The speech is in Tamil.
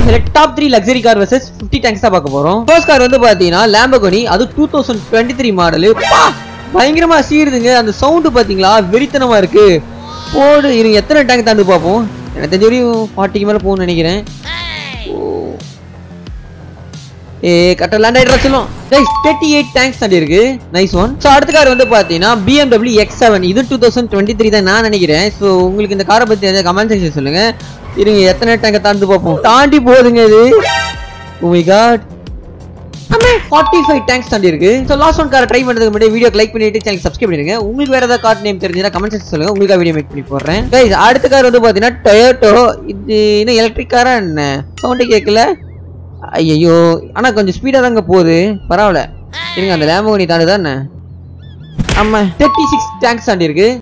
top three luxury car versus 50 tanks தான் பார்க்க போறோம் ஃபர்ஸ்ட் கார் வந்து பாத்தீங்கன்னா லேம்பகோனி அது two thousand twenty three model பயங்கரமா சீருதுங்க அந்த சவுண்டு பாத்தீங்களா வெறித்தனமா இருக்கு போடு இருங்க எத்தனை டேங்க் தாண்டு பார்ப்போம் எனக்கு தெரிஞ்ச வரையும் ஃபார்ட்டிக்கு மேல போகணும்னு நினைக்கிறேன் ஏ கரெக்டா லேண்ட் ஆயிடுறா சொல்லும் கைஸ் தேர்ட்டி எயிட் டேங்க்ஸ் தாண்டி இருக்கு நைஸ் ஒன் ஸோ அடுத்த கார் வந்து பார்த்தீங்கன்னா BMW எக்ஸ் செவன் இது டூ தௌசண்ட் டுவெண்ட்டி த்ரீ தான் நான் நினைக்கிறேன் ஸோ உங்களுக்கு இந்த காரை பற்றி தெரிஞ்ச கமெண்ட் செக்ஷன் சொல்லுங்க இருங்க எத்தனை டேங்கை தாண்டி பார்ப்போம் தாண்டி போகுதுங்க இது ஓ காட் ஆமா ஃபார்ட்டி ஃபைவ் டேங்க்ஸ் தாண்டி இருக்கு ஸோ லாஸ்ட் ஒன் காரை ட்ரை பண்ணுறதுக்கு முன்னாடி வீடியோ லைக் பண்ணிட்டு சேனல் சப்ஸ்கிரைப் பண்ணிருங்க உங்களுக்கு வேற ஏதாவது கார் நேம் தெரிஞ்சா கமெண்ட் செக்ஷன் சொல்லுங்க உங்களுக்கு வீடியோ மேக் பண்ணி போடுறேன் கைஸ் அடுத்த கார் வந்து பார்த்தீங்கன்னா டொயோட்டோ இது இன்னும் எலக்ட்ரிக் காரா என்ன சவுண்டு கேட்கல ஐயோ ஆனா கொஞ்சம் ஸ்பீடா தாங்க போகுது பரவாயில்ல இருங்க அந்த லேம்பகோனி தாண்டி தானே ஆமா தேர்ட்டி சிக்ஸ் டேங்க்ஸ் தாண்டி இருக்கு